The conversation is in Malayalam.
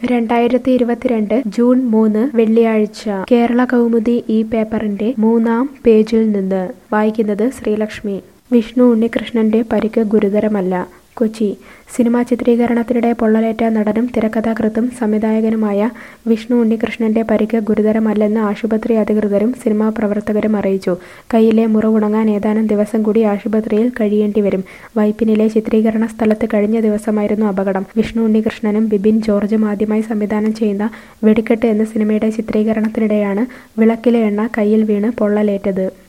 രണ്ടായിരത്തി ഇരുപത്തിരണ്ട് ജൂൺ മൂന്ന് വെള്ളിയാഴ്ച കേരള കൗമുദി ഈ പേപ്പറിന്റെ മൂന്നാം പേജിൽ നിന്ന് വായിക്കുന്നത് ശ്രീലക്ഷ്മി വിഷ്ണു ഉണ്ണികൃഷ്ണന്റെ പരിക്ക് ഗുരുതരമല്ല കൊച്ചി സിനിമാ ചിത്രീകരണത്തിനിടെ പൊള്ളലേറ്റ നടനും തിരക്കഥാകൃത്തും സംവിധായകനുമായ വിഷ്ണു ഉണ്ണികൃഷ്ണന്റെ പരിക്ക് ഗുരുതരമല്ലെന്ന് ആശുപത്രി അധികൃതരും സിനിമാ പ്രവർത്തകരും അറിയിച്ചു കയ്യിലെ മുറിവുണങ്ങാൻ ഏതാനും ദിവസം കൂടി ആശുപത്രിയിൽ കഴിയേണ്ടി വരും വൈപ്പിനിലെ ചിത്രീകരണ സ്ഥലത്ത് കഴിഞ്ഞ ദിവസമായിരുന്നു അപകടം വിഷ്ണു ഉണ്ണികൃഷ്ണനും ബിബിൻ ജോർജും ആദ്യമായി സംവിധാനം ചെയ്യുന്ന വെടിക്കെട്ട് എന്ന സിനിമയുടെ ചിത്രീകരണത്തിനിടെയാണ് വിളക്കിലെ എണ്ണ കയ്യിൽ വീണ് പൊള്ളലേറ്റത്